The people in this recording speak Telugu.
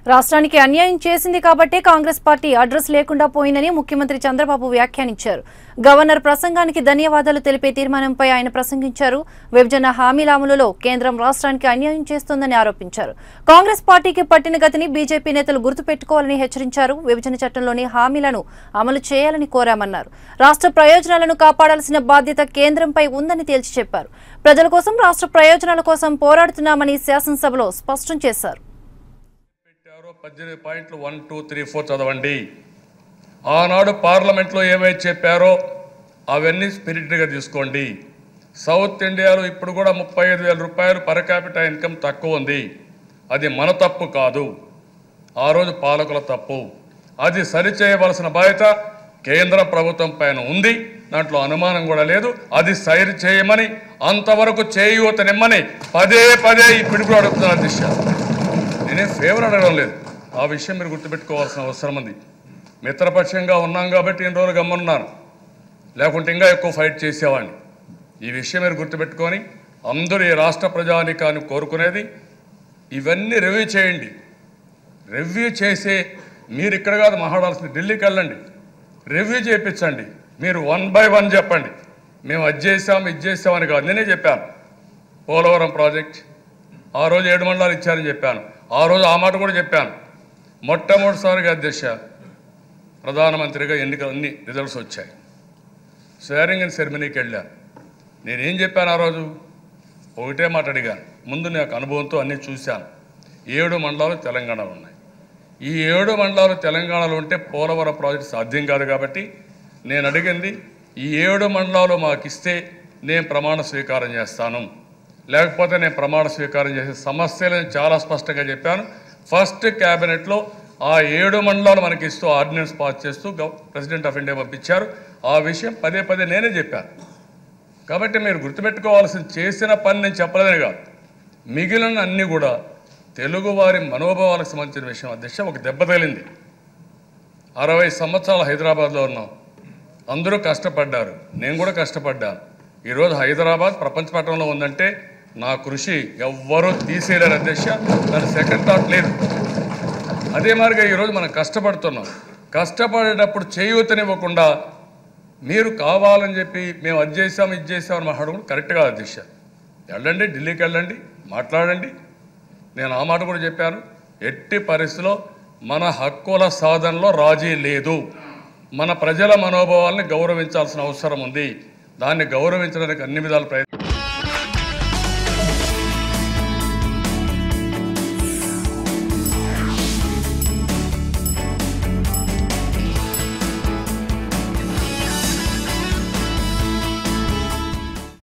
రాష్ట్రానికి అన్యాయం చేసింది కాబట్టే కాంగ్రెస్ పార్టీ అడ్రస్ లేకుండా పోయిందని ముఖ్యమంత్రి చంద్రబాబు వ్యాఖ్యానించారు గవర్నర్ ప్రసంగానికి ధన్యవాదాలు తెలిపే తీర్మానంపై ఆయన ప్రసంగించారు విభజన హామీల అమలులో కేంద్రం రాష్ట్రానికి అన్యాయం చేస్తోందని ఆరోపించారు కాంగ్రెస్ పార్టీకి పట్టిన గతిని బీజేపీ నేతలు గుర్తుపెట్టుకోవాలని హెచ్చరించారు విభజన చట్టంలోని హామీలను అమలు చేయాలని కోరామన్నారు రాష్ట్ర ప్రయోజనాలను కాపాడాల్సిన బాధ్యత కేంద్రంపై ఉందని తేల్చి చెప్పారు ప్రజల కోసం రాష్ట్ర ప్రయోజనాల కోసం పోరాడుతున్నామని శాసనసభలో స్పష్టం చేశారు పెట్టారో పద్దెనిమిది పాయింట్లు వన్ టూ త్రీ ఫోర్ చదవండి ఆనాడు పార్లమెంట్లో ఏవైతే చెప్పారో అవన్నీ స్పిరిట్గా తీసుకోండి సౌత్ ఇండియాలో ఇప్పుడు కూడా ముప్పై ఐదు వేల రూపాయలు పర్ క్యాపిటల్ ఇన్కమ్ తక్కువ ఉంది అది మన తప్పు కాదు ఆ రోజు పాలకుల తప్పు అది సరిచేయవలసిన బాధ్యత కేంద్ర ప్రభుత్వం పైన ఉంది దాంట్లో అనుమానం కూడా లేదు అది సరి చేయమని అంతవరకు చేయూతనిమ్మని పదే పదే ఇప్పుడు కూడా అడుగుతున్నారు దిశ నేనేం ఫేవర్ అడగడం లేదు ఆ విషయం మీరు గుర్తుపెట్టుకోవాల్సిన అవసరం ఉంది మిత్రపక్షంగా ఉన్నాం కాబట్టి ఇన్ని రోజులు గమ్మున్నాను లేకుంటే ఇంకా ఎక్కువ ఫైట్ చేసేవాడిని ఈ విషయం మీరు గుర్తుపెట్టుకొని అందరూ ఈ రాష్ట్ర ప్రజానికాన్ని కోరుకునేది ఇవన్నీ రివ్యూ చేయండి రివ్యూ చేసి మీరు ఇక్కడ కాదు మాట్లాడాల్సింది ఢిల్లీకి వెళ్ళండి రివ్యూ చేయించండి మీరు వన్ బై వన్ చెప్పండి మేము అది చేసాం ఇది చేసామని కాదు నేనే చెప్పాను పోలవరం ప్రాజెక్ట్ ఆ రోజు ఏడు మండలాలు ఇచ్చారని చెప్పాను ఆ రోజు ఆ మాట కూడా చెప్పాను మొట్టమొదటిసారిగా అధ్యక్ష ప్రధానమంత్రిగా ఎన్నికలు అన్ని రిజల్ట్స్ వచ్చాయి స్వేరింగ్ అండ్ సెరమనీకి వెళ్ళాను నేనేం చెప్పాను ఆ రోజు ఒకటే మాట అడిగాను ముందు నాకు అనుభవంతో అన్నీ చూశాను ఏడు మండలాలు తెలంగాణలో ఉన్నాయి ఈ ఏడు మండలాలు తెలంగాణలో ఉంటే పోలవరం ప్రాజెక్ట్ సాధ్యం కాదు కాబట్టి నేను అడిగింది ఈ ఏడు మండలాలు మాకు ఇస్తే నేను ప్రమాణ స్వీకారం చేస్తాను లేకపోతే నేను ప్రమాణ స్వీకారం చేసే సమస్యలను చాలా స్పష్టంగా చెప్పాను ఫస్ట్ క్యాబినెట్లో ఆ ఏడు మండలాలు మనకి ఇస్తూ ఆర్డినెన్స్ పాస్ చేస్తూ గవ ప్రెసిడెంట్ ఆఫ్ ఇండియా పంపించారు ఆ విషయం పదే పదే నేనే చెప్పాను కాబట్టి మీరు గుర్తుపెట్టుకోవాల్సిన చేసిన పని నేను చెప్పలేదని కాదు మిగిలిన అన్నీ కూడా తెలుగువారి మనోభావాలకు సంబంధించిన విషయం అధ్యక్ష ఒక దెబ్బ తగిలింది అరవై సంవత్సరాలు హైదరాబాద్లో ఉన్నాం అందరూ కష్టపడ్డారు నేను కూడా కష్టపడ్డాను ఈరోజు హైదరాబాద్ ప్రపంచ పట్టణంలో ఉందంటే నా కృషి ఎవ్వరూ తీసేయలేరు అధ్యక్ష దాని సెకండ్ థాట్ లేదు అదే మాదిరిగా ఈరోజు మనం కష్టపడుతున్నాం కష్టపడేటప్పుడు చేయూతనివ్వకుండా మీరు కావాలని చెప్పి మేము అది చేసాం ఇది చేసామని మాట్లాడడం కరెక్ట్ కాదు అధ్యక్ష వెళ్ళండి ఢిల్లీకి వెళ్ళండి మాట్లాడండి నేను ఆ మాట కూడా చెప్పాను ఎట్టి పరిస్థితిలో మన హక్కుల సాధనలో రాజీ లేదు మన ప్రజల మనోభావాల్ని గౌరవించాల్సిన అవసరం ఉంది దాన్ని గౌరవించడానికి అన్ని విధాల ప్రయత్నం